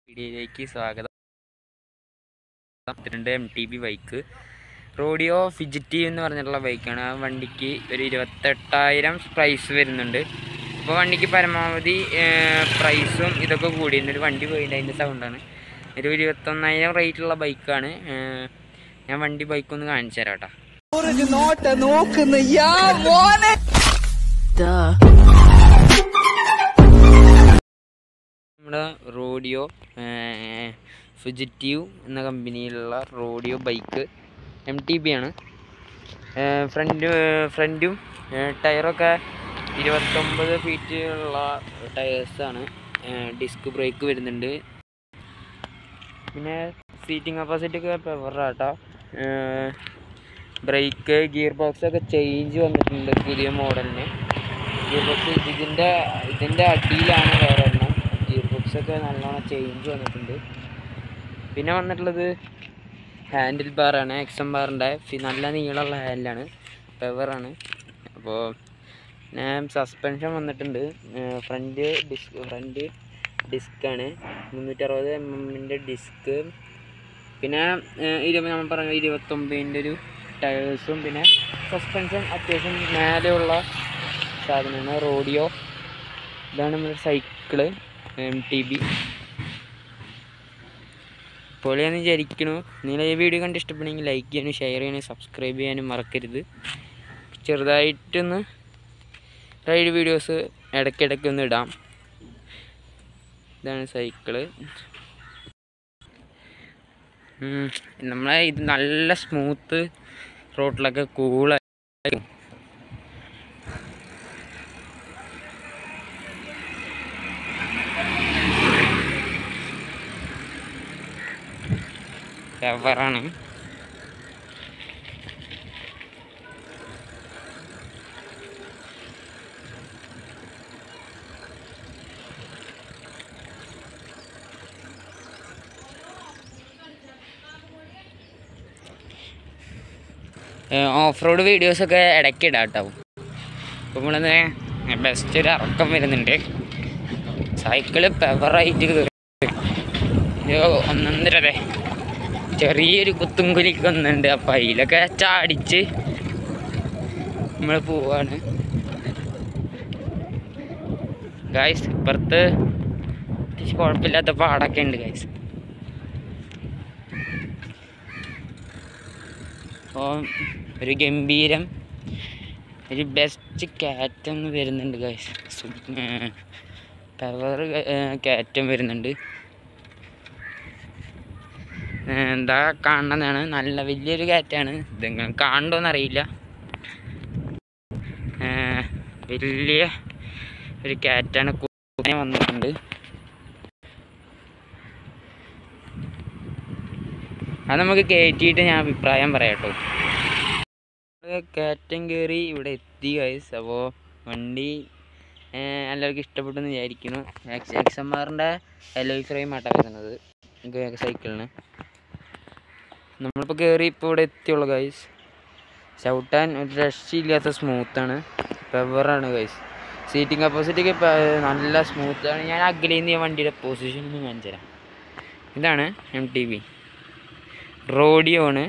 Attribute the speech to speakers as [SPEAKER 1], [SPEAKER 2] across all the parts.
[SPEAKER 1] വീഡിയോയിലേക്ക് സ്വാഗതം പന്ത്രണ്ട് M T B bike Rodeo fugitive എന്ന് പറഞ്ഞിട്ടുള്ള ബൈക്കാണ് ആ വണ്ടിക്ക് ഒരു ഇരുപത്തെട്ടായിരം പ്രൈസ് വരുന്നുണ്ട് അപ്പോൾ വണ്ടിക്ക് പരമാവധി പ്രൈസും ഇതൊക്കെ കൂടിയിട്ടുണ്ട് ഒരു വണ്ടി പോയിട്ട് അതിൻ്റെ സൗണ്ടാണ് ഒരു ഇരുപത്തൊന്നായിരം റേറ്റുള്ള ബൈക്കാണ് ഞാൻ വണ്ടി ബൈക്കൊന്ന് കാണിച്ചു തരാം കേട്ടോ
[SPEAKER 2] ഒരു നോട്ട നോക്കുന്ന യാ മോനെ
[SPEAKER 1] നമ്മുടെ റോഡിയോ ഫുജിറ്റീവ് എന്ന കമ്പനിയിലുള്ള Rodeo bike M T B ആണ് ഫ്രണ്ട് ഫ്രണ്ടും ടയറൊക്കെ ഇരുപത്തൊമ്പത് ഫീറ്റ് ഉള്ള ടയേഴ്സാണ് ഡിസ്ക് ബ്രേക്ക് വരുന്നുണ്ട് പിന്നെ സീറ്റിംഗ് കപ്പാസിറ്റി ഒക്കെ പെവറാട്ടോ ബ്രേക്ക് ഗിയർ ബോക്സ് ഒക്കെ ചേഞ്ച് വന്നിട്ടുണ്ട് പുതിയ മോഡലിന് ഗിയർ ബോക്സ് ഇതിൻ്റെ ഇതിൻ്റെ അടിയിലാണ് വേറെ ഒരെണ്ണം ഗിയർ ബോക്സ് ഒക്കെ നല്ലോണം ചേഞ്ച് വന്നിട്ടുണ്ട് പിന്നെ വന്നിട്ടുള്ളത് ഹാൻഡിൽ ബാറാണ് എക്സം ബാറിൻ്റെ നല്ല നീളമുള്ള ഹാൻഡിലാണ് പെവറാണ് അപ്പോൾ ഞാൻ സസ്പെൻഷൻ വന്നിട്ടുണ്ട് ഫ്രണ്ട് ഡിസ്ക് ഫ്രണ്ട് ഡിസ്ക്കാണ് മുന്നൂറ്ററുപത് എം എമ്മിൻ്റെ ഡിസ്ക് പിന്നെ ഇരുപത് നമ്മൾ പറഞ്ഞ ഇരുപത്തൊമ്പതിൻ്റെ ഒരു ടയേഴ്സും പിന്നെ സസ്പെൻഷൻ അത്യാവശ്യം മേലെയുള്ള സാധനമാണ് റോഡിയോ ഇതാണ് നമ്മുടെ സൈക്കിള് എം ടി ബി പൊളിയാന്ന് വിചാരിക്കണു നിങ്ങൾ ഈ വീഡിയോ കണ്ട് ഇഷ്ടപ്പെടുമെങ്കിൽ ലൈക്ക് ചെയ്യാനും ഷെയർ ചെയ്യാനും സബ്സ്ക്രൈബ് ചെയ്യാനും മറക്കരുത് ചെറുതായിട്ടൊന്ന് റൈഡ് വീഡിയോസ് ഇടയ്ക്കിടയ്ക്ക് ഒന്ന് ഇടാം ഇതാണ് സൈക്കിള് ഉം, നമ്മളെ ഇത് നല്ല സ്മൂത്ത് റോട്ടിലൊക്കെ കൂളായി കവറാണ് ഓഫ് റോഡ് വീഡിയോസൊക്കെ ഇടയ്ക്ക് ഇടാം കേട്ടോ അപ്പോൾ നമ്മളത് ബെസ്റ്റ് ഒരു ഇറക്കം വരുന്നുണ്ട് സൈക്കിള് പെവറായിട്ട് കയറി അയ്യോ ഒന്നൊന്നരതെ ചെറിയൊരു കുത്തും കുലിക്കൊന്നുണ്ട് അപ്പം അതിലൊക്കെ ചാടിച്ച് നമ്മൾ പോവാണ് ഗായ്സ് ഇപ്പുറത്ത് അത്യാവശ്യം കുഴപ്പമില്ലാത്ത പാടൊക്കെ ഉണ്ട് ഗായ്സ് അപ്പോൾ ഒരു ഗംഭീരം ഒരു ബെസ്റ്റ് കാറ്റം വരുന്നുണ്ട് ഗായ്സ് പവർ കാറ്റം വരുന്നുണ്ട് ഏഹ് എന്താ കാണുന്നതാണ് നല്ല വലിയൊരു കാറ്റാണ് ഇതെങ്ങനെ കാണണ്ടോന്ന് അറിയില്ല ഏഹ് വലിയ ഒരു കാറ്റാണ് കുതിരെ വന്നിട്ടുണ്ട് അത് നമുക്ക് കയറ്റിയിട്ട് ഞാൻ അഭിപ്രായം പറയാം കേട്ടോ കയറ്റം കയറി ഇവിടെ എത്തി ഗൈസ് അപ്പോൾ വണ്ടി ഏഹ് എല്ലാവർക്കും ഇഷ്ടപ്പെട്ടെന്ന് വിചാരിക്കുന്നു എക്സ് എക്സ് എം ആറിൻ്റെ എലോയ് ഫ്രെയിം ആട്ടാണ് വരുന്നത് സൈക്കിളിന് നമ്മളിപ്പോൾ കയറി ഇപ്പോൾ ഇവിടെ എത്തിയുള്ളൂ ഗൈസ് ചവിട്ടാൻ ഒരു രക്ഷയില്ലാത്ത സ്മൂത്താണ് പെവറാണ് ഗൈസ് സീറ്റിംഗ് കപ്പാസിറ്റി ഒക്കെ പ- നല്ല സ്മൂത്താണ് ഞാൻ അകലിൽ നിന്ന് ഈ വണ്ടിയുടെ പൊസിഷൻ ഒന്ന് കാണിച്ചു തരാം ഇതാണ് എം ടി വി റോഡിയോ ആണ്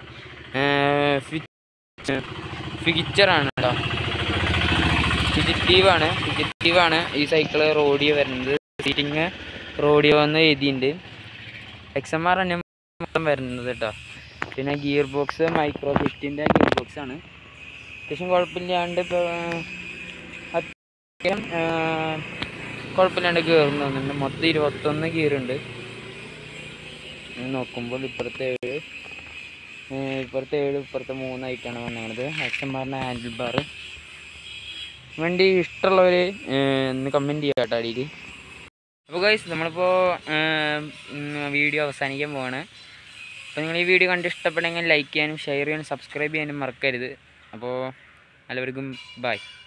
[SPEAKER 1] ഫിഗിച്ചറാണ് കേട്ടോ ഫിജിറ്റീവാണ് ഫിജിറ്റീവാണ് ഈ സൈക്കിള് റോഡിയോ വരുന്നത് സീറ്റിംഗ് റോഡിയോ എന്ന് എഴുതിയിട്ടുണ്ട് എക്സ് എം ആർ തന്നെ മൊത്തം വരുന്നത് കേട്ടോ പിന്നെ ഗിയർ ബോക്സ് മൈക്രോ ഫിഫ്റ്റിൻ്റെ ഗിയർ ബോക്സ് ആണ് അത്യാവശ്യം കുഴപ്പമില്ലാണ്ട് ഇപ്പോൾ അത്യാവശ്യം ആ, കുഴപ്പമില്ലാണ്ട് കയറുന്നു തോന്നുന്നുണ്ട് മൊത്തം ഇരുപത്തൊന്ന് ഗിയറുണ്ട് നോക്കുമ്പോൾ ഇപ്പുറത്തെ ഏഴ് ഏ, ഇപ്പുറത്തെ ഏഴ് ഇപ്പുറത്തെ മൂന്നായിട്ടാണ് വന്നത് എക്സ് എം ആറിൻ്റെ ഹാൻഡിൽ ബാർ വണ്ടി ഇഷ്ടമുള്ളവർ ഒന്ന് കമൻറ്റ് ചെയ്യാം കേട്ടോ അടിയിൽ അപ്പോൾ ഗൈസ് നമ്മളിപ്പോൾ വീഡിയോ അവസാനിക്കാൻ പോവാണ് അപ്പോൾ നിങ്ങൾ ഈ വീഡിയോ കണ്ട് ഇഷ്ടപ്പെടുമെങ്കിൽ ലൈക്ക് ചെയ്യാനും ഷെയർ ചെയ്യാനും സബ്സ്ക്രൈബ് ചെയ്യാനും മറക്കരുത് അപ്പോൾ എല്ലാവർക്കും ബൈ